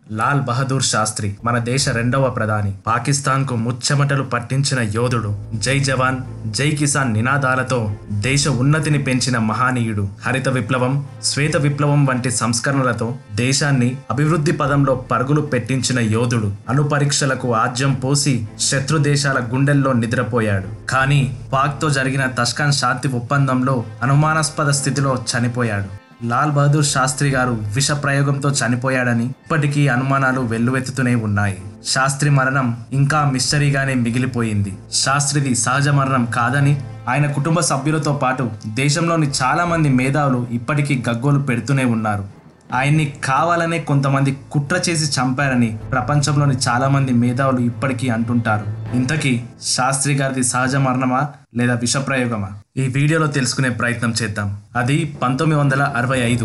లాల్ బహదూర్ శాస్త్రి మన దేశ రెండవ ప్రధాని పాకిస్తాన్ కు ముచ్చెమటలు పట్టించిన యోధుడు జై జవాన్ జై కిసాన్ నినాదాలతో దేశ ఉన్నతిని పెంచిన మహానీయుడు హరిత విప్లవం శ్వేత విప్లవం వంటి సంస్కరణలతో దేశాన్ని అభివృద్ధి పదంలో పరుగులు పెట్టించిన యోధుడు అణు పరీక్షలకు ఆజ్యం పోసి శత్రు దేశాల గుండెల్లో నిద్రపోయాడు కానీ పాక్తో జరిగిన తష్కాన్ శాంతి ఒప్పందంలో అనుమానాస్పద స్థితిలో చనిపోయాడు లాల్ బహదూర్ శాస్త్రి గారు విష ప్రయోగంతో చనిపోయాడని ఇప్పటికీ అనుమానాలు వెల్లువెత్తుతూనే ఉన్నాయి శాస్త్రి మరణం ఇంకా మిస్టరీగానే మిగిలిపోయింది శాస్త్రిది సహజ మరణం కాదని ఆయన కుటుంబ సభ్యులతో పాటు దేశంలోని చాలా మంది మేధావులు ఇప్పటికీ గగ్గోలు పెడుతూనే ఉన్నారు ఆయన్ని కావాలనే కొంతమంది కుట్ర చేసి చంపారని ప్రపంచంలోని చాలా మంది మేధావులు ఇప్పటికీ అంటుంటారు ఇంతకీ శాస్త్రి గారిది సహజ మరణమా లేదా విషప్రయోగమా ఈ వీడియోలో తెలుసుకునే ప్రయత్నం చేద్దాం అది పంతొమ్మిది వందల అరవై ఐదు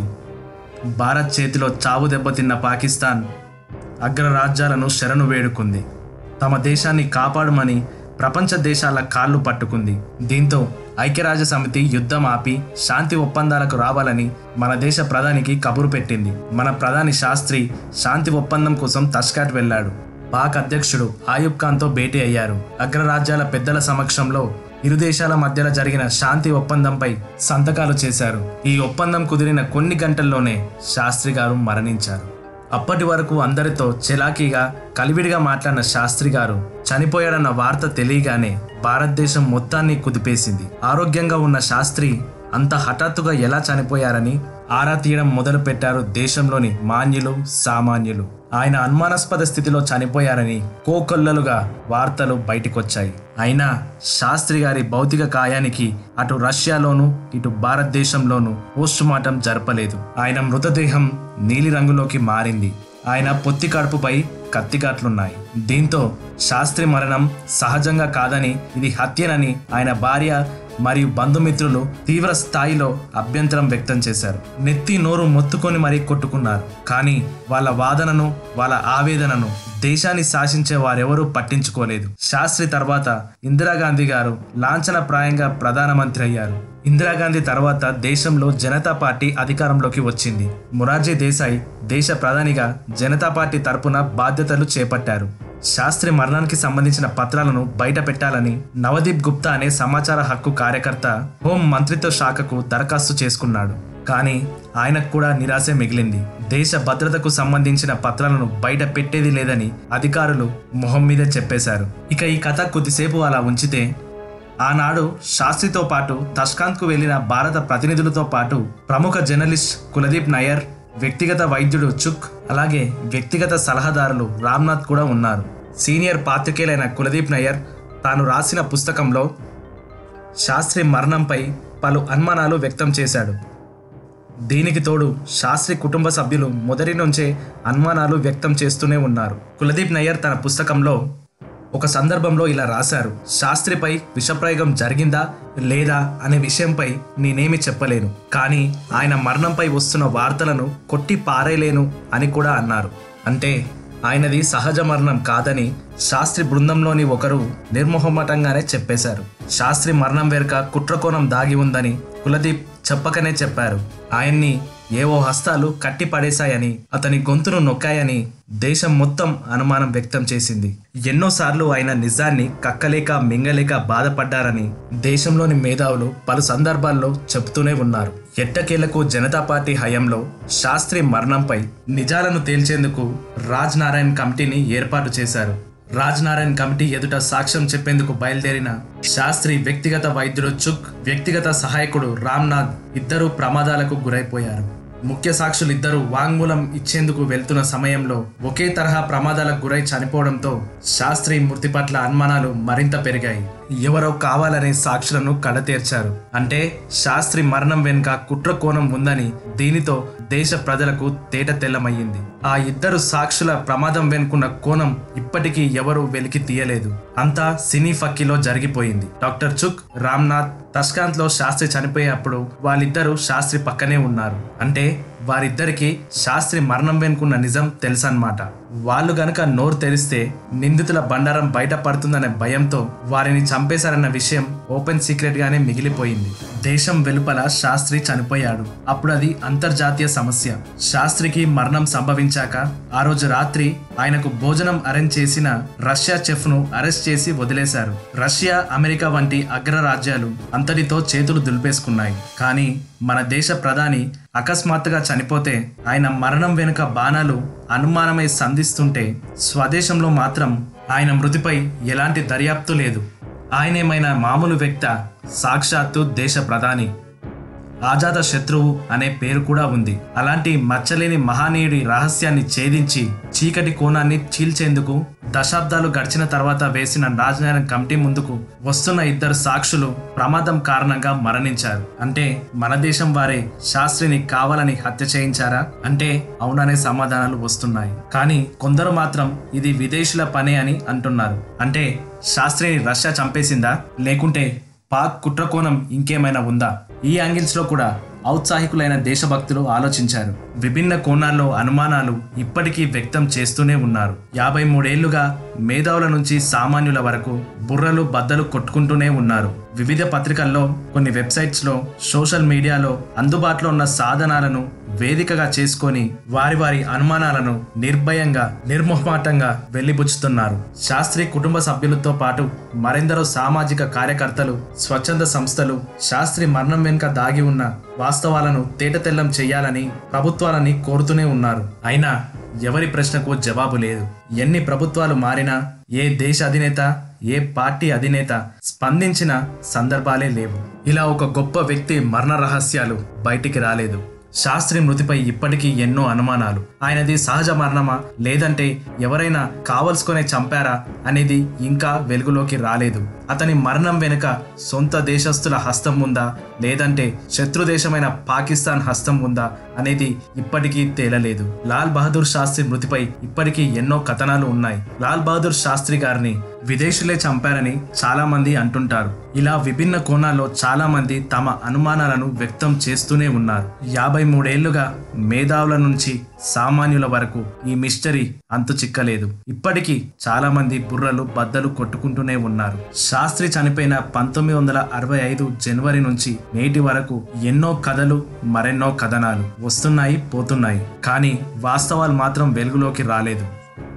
భారత్ చేతిలో చావు దెబ్బతిన్న పాకిస్తాన్ అగ్రరాజ్యాలను శరణు వేడుకుంది తమ దేశాన్ని కాపాడమని ప్రపంచ దేశాల కాళ్ళు పట్టుకుంది దీంతో ఐక్యరాజ్య సమితి యుద్ధం ఆపి శాంతి ఒప్పందాలకు రావాలని మన దేశ ప్రధానికి కబురు పెట్టింది మన ప్రధాని శాస్త్రి శాంతి ఒప్పందం కోసం తష్కాట్ వెళ్ళాడు పాక్ అధ్యక్షుడు ఆయుబ్ ఖాన్తో భేటీ అయ్యారు అగ్రరాజ్యాల పెద్దల సమక్షంలో ఇరు దేశాల మధ్యలో జరిగిన శాంతి ఒప్పందంపై సంతకాలు చేశారు ఈ ఒప్పందం కుదిరిన కొన్ని గంటల్లోనే శాస్త్రి గారు మరణించారు అప్పటి వరకు అందరితో చెలాకీగా కలివిడిగా మాట్లాడిన శాస్త్రి గారు చనిపోయాడన్న వార్త తెలియగానే భారతదేశం మొత్తాన్ని కుదిపేసింది ఆరోగ్యంగా ఉన్న శాస్త్రి అంత హఠాత్తుగా ఎలా చనిపోయారని ఆరా తీయడం మొదలు పెట్టారు దేశంలోని మాన్యులు సామాన్యులు ఆయన అనుమానాస్పద స్థితిలో చనిపోయారని కోకొల్లలుగా వార్తలు బయటికొచ్చాయి అయినా శాస్త్రి గారి భౌతిక కాయానికి అటు రష్యాలోనూ ఇటు భారతదేశంలోనూ పోస్టుమార్టం జరపలేదు ఆయన మృతదేహం నీలిరంగులోకి మారింది ఆయన పొత్తి కడుపుపై కత్తికాట్లున్నాయి దీంతో శాస్త్రి మరణం సహజంగా కాదని ఇది హత్యనని ఆయన భార్య మరియు బంధుమిత్రులు తీవ్ర స్థాయిలో అభ్యంతరం వ్యక్తం చేశారు నెత్తి నోరు మొత్తుకొని మరీ కొట్టుకున్నారు కానీ వాళ్ళ వాదనను వాళ్ళ ఆవేదనను దేశాన్ని శాసించే వారెవరూ పట్టించుకోలేదు శాస్త్రి తర్వాత ఇందిరాగాంధీ గారు లాంఛనప్రాయంగా ప్రధానమంత్రి అయ్యారు ఇందిరాగాంధీ తర్వాత దేశంలో జనతా పార్టీ అధికారంలోకి వచ్చింది మొరార్జీ దేశాయ్ దేశ ప్రధానిగా జనతా పార్టీ తరపున బాధ్యతలు చేపట్టారు శాస్త్రి మరణానికి సంబంధించిన పత్రాలను బయట పెట్టాలని నవదీప్ గుప్తా అనే సమాచార హక్కు కార్యకర్త హోం మంత్రిత్వ శాఖకు దరఖాస్తు చేసుకున్నాడు కానీ ఆయనకు కూడా నిరాశ మిగిలింది దేశ భద్రతకు సంబంధించిన పత్రాలను బయట పెట్టేది లేదని అధికారులు మొహం మీద చెప్పేశారు ఇక ఈ కథ కొద్దిసేపు అలా ఉంచితే ఆనాడు శాస్త్రితో పాటు తష్కాంత్కు వెళ్లిన భారత ప్రతినిధులతో పాటు ప్రముఖ జర్నలిస్ట్ కులదీప్ నయ్యర్ వ్యక్తిగత వైద్యుడు చుక్ అలాగే వ్యక్తిగత సలహాదారులు రామ్నాథ్ కూడా ఉన్నారు సీనియర్ పాత్రికేయులైన కులదీప్ నయ్యర్ తాను రాసిన పుస్తకంలో శాస్త్రి మరణంపై పలు అనుమానాలు వ్యక్తం చేశాడు దీనికి తోడు శాస్త్రి కుటుంబ సభ్యులు మొదటి నుంచే అనుమానాలు వ్యక్తం చేస్తూనే ఉన్నారు కులదీప్ నయ్యర్ తన పుస్తకంలో ఒక సందర్భంలో ఇలా రాశారు శాస్త్రిపై విషప్రయోగం జరిగిందా లేదా అనే విషయంపై నేనేమి చెప్పలేను కానీ ఆయన మరణంపై వస్తున్న వార్తలను కొట్టి పారేయలేను అని కూడా అన్నారు అంటే ఆయనది సహజ మరణం కాదని శాస్త్రి బృందంలోని ఒకరు నిర్మోహమటంగానే చెప్పేశారు శాస్త్రి మరణం వెనుక కుట్రకోణం దాగి ఉందని కులదీప్ చెప్పకనే చెప్పారు ఆయన్ని ఏవో హస్తాలు కట్టి పడేశాయని అతని గొంతును నొక్కాయని దేశం మొత్తం అనుమానం వ్యక్తం చేసింది ఎన్నోసార్లు ఆయన నిజాన్ని కక్కలేక మింగలేక బాధపడ్డారని దేశంలోని మేధావులు పలు సందర్భాల్లో చెబుతూనే ఉన్నారు ఎట్టకేలకు జనతా పార్టీ హయాంలో శాస్త్రి మరణంపై నిజాలను తేల్చేందుకు రాజ్ నారాయణ్ కమిటీని ఏర్పాటు చేశారు రాజ్ నారాయణ్ కమిటీ ఎదుట సాక్ష్యం చెప్పేందుకు బయలుదేరిన శాస్త్రి వ్యక్తిగత వైద్యుడు చుక్ వ్యక్తిగత సహాయకుడు రామ్నాథ్ ఇద్దరు ప్రమాదాలకు గురైపోయారు ముఖ్య సాక్షులు ఇద్దరు వాంగ్మూలం ఇచ్చేందుకు వెళ్తున్న సమయంలో ఒకే తరహా ప్రమాదాలకు గురై చనిపోవడంతో శాస్త్రి మృతి పట్ల అనుమానాలు మరింత పెరిగాయి ఎవరో కావాలనే సాక్షులను కడతీర్చారు అంటే శాస్త్రి మరణం వెనుక కుట్ర కోణం ఉందని దీనితో దేశ ప్రజలకు తేట తెల్లమయ్యింది ఆ ఇద్దరు సాక్షుల ప్రమాదం వెనుకున్న కోణం ఇప్పటికీ ఎవరూ వెలికి తీయలేదు అంతా సినీ ఫక్కీలో జరిగిపోయింది డాక్టర్ చుక్ రామ్నాథ్ తష్కాంత్ లో శాస్త్రి చనిపోయేటప్పుడు వాళ్ళిద్దరూ శాస్త్రి పక్కనే ఉన్నారు అంటే వారిద్దరికి శాస్త్రి మరణం వెనుకున్న నిజం తెలుసన్నమాట వాళ్ళు గనక నోరు తెరిస్తే నిందితుల బండారం బయటపడుతుందనే భయంతో వారిని చంపేశారన్న విషయం ఓపెన్ సీక్రెట్ గానే మిగిలిపోయింది దేశం వెలుపల శాస్త్రి చనిపోయాడు అప్పుడు అది అంతర్జాతీయ సమస్య శాస్త్రికి మరణం సంభవించాక ఆ రోజు రాత్రి ఆయనకు భోజనం అరేంజ్ చేసిన రష్యా చెఫ్ ను అరెస్ట్ చేసి వదిలేశారు రష్యా అమెరికా వంటి అగ్రరాజ్యాలు అంతటితో చేతులు దులిపేసుకున్నాయి కానీ మన దేశ ప్రధాని అకస్మాత్తుగా చనిపోతే ఆయన మరణం వెనుక బాణాలు అనుమానమై సంధిస్తుంటే స్వదేశంలో మాత్రం ఆయన మృతిపై ఎలాంటి దర్యాప్తు లేదు ఆయనేమైనా మామూలు వ్యక్త సాక్షాత్తు దేశ ప్రధాని ఆజాత శత్రువు అనే పేరు కూడా ఉంది అలాంటి మచ్చలేని మహానీయుడి రహస్యాన్ని ఛేదించి చీకటి కోణాన్ని చీల్చేందుకు దశాబ్దాలు గడిచిన తర్వాత వేసిన రాజనారాయణ కమిటీ ముందుకు వస్తున్న ఇద్దరు సాక్షులు ప్రమాదం కారణంగా మరణించారు అంటే మన దేశం వారే శాస్త్రిని కావాలని హత్య చేయించారా అంటే అవుననే సమాధానాలు వస్తున్నాయి కానీ కొందరు మాత్రం ఇది విదేశీల పనే అని అంటున్నారు అంటే శాస్త్రిని రష్యా చంపేసిందా లేకుంటే పాక్ కుట్రకోణం ఇంకేమైనా ఉందా ఈ యాంగిల్స్ లో కూడా ఔత్సాహికులైన దేశభక్తులు ఆలోచించారు విభిన్న కోణాల్లో అనుమానాలు ఇప్పటికీ వ్యక్తం చేస్తూనే ఉన్నారు యాభై మూడేళ్లుగా మేధావుల నుంచి సామాన్యుల వరకు బుర్రలు బద్దలు కొట్టుకుంటూనే ఉన్నారు వివిధ పత్రికల్లో కొన్ని వెబ్సైట్స్ లో సోషల్ మీడియాలో అందుబాటులో ఉన్న సాధనాలను వేదికగా చేసుకొని వారి వారి అనుమానాలను నిర్భయంగా నిర్మోహమాటంగా వెళ్లిబుచ్చుతున్నారు శాస్త్రి కుటుంబ సభ్యులతో పాటు మరెందరో సామాజిక కార్యకర్తలు స్వచ్ఛంద సంస్థలు శాస్త్రి మరణం వెనుక దాగి ఉన్న వాస్తవాలను తేటతెల్లం చేయాలని ప్రభుత్వాలని కోరుతూనే ఉన్నారు అయినా ఎవరి ప్రశ్నకు జవాబు లేదు ఎన్ని ప్రభుత్వాలు మారినా ఏ దేశ అధినేత ఏ పార్టీ అధినేత స్పందించిన సందర్భాలే లేవు ఇలా ఒక గొప్ప వ్యక్తి మరణ రహస్యాలు బయటికి రాలేదు శాస్త్రి మృతిపై ఇప్పటికీ ఎన్నో అనుమానాలు ఆయనది సహజ మరణమా లేదంటే ఎవరైనా కావలసుకునే చంపారా అనేది ఇంకా వెలుగులోకి రాలేదు అతని మరణం వెనుక సొంత దేశస్థుల హస్తం ఉందా లేదంటే శత్రు దేశమైన పాకిస్తాన్ హస్తం ఉందా అనేది ఇప్పటికీ తేలలేదు లాల్ బహదూర్ శాస్త్రి మృతిపై ఇప్పటికీ ఎన్నో కథనాలు ఉన్నాయి లాల్ బహదూర్ శాస్త్రి గారిని విదేశీలే చంపారని చాలా మంది అంటుంటారు ఇలా విభిన్న కోణాల్లో చాలా మంది తమ అనుమానాలను వ్యక్తం చేస్తూనే ఉన్నారు యాభై మూడేళ్లుగా మేధావుల నుంచి సామాన్యుల వరకు ఈ మిస్టరీ అంతు చిక్కలేదు ఇప్పటికీ చాలా మంది బుర్రలు బద్దలు కొట్టుకుంటూనే ఉన్నారు శాస్త్రి చనిపోయిన పంతొమ్మిది వందల అరవై ఐదు జనవరి నుంచి నేటి వరకు ఎన్నో కథలు మరెన్నో కథనాలు వస్తున్నాయి పోతున్నాయి కానీ వాస్తవాలు మాత్రం వెలుగులోకి రాలేదు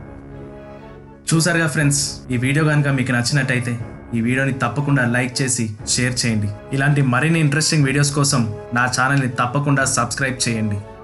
చూసారుగా ఫ్రెండ్స్ ఈ వీడియో కనుక మీకు నచ్చినట్టయితే ఈ వీడియోని తప్పకుండా లైక్ చేసి షేర్ చేయండి ఇలాంటి మరిన్ని ఇంట్రెస్టింగ్ వీడియోస్ కోసం నా ఛానల్ని తప్పకుండా సబ్స్క్రైబ్ చేయండి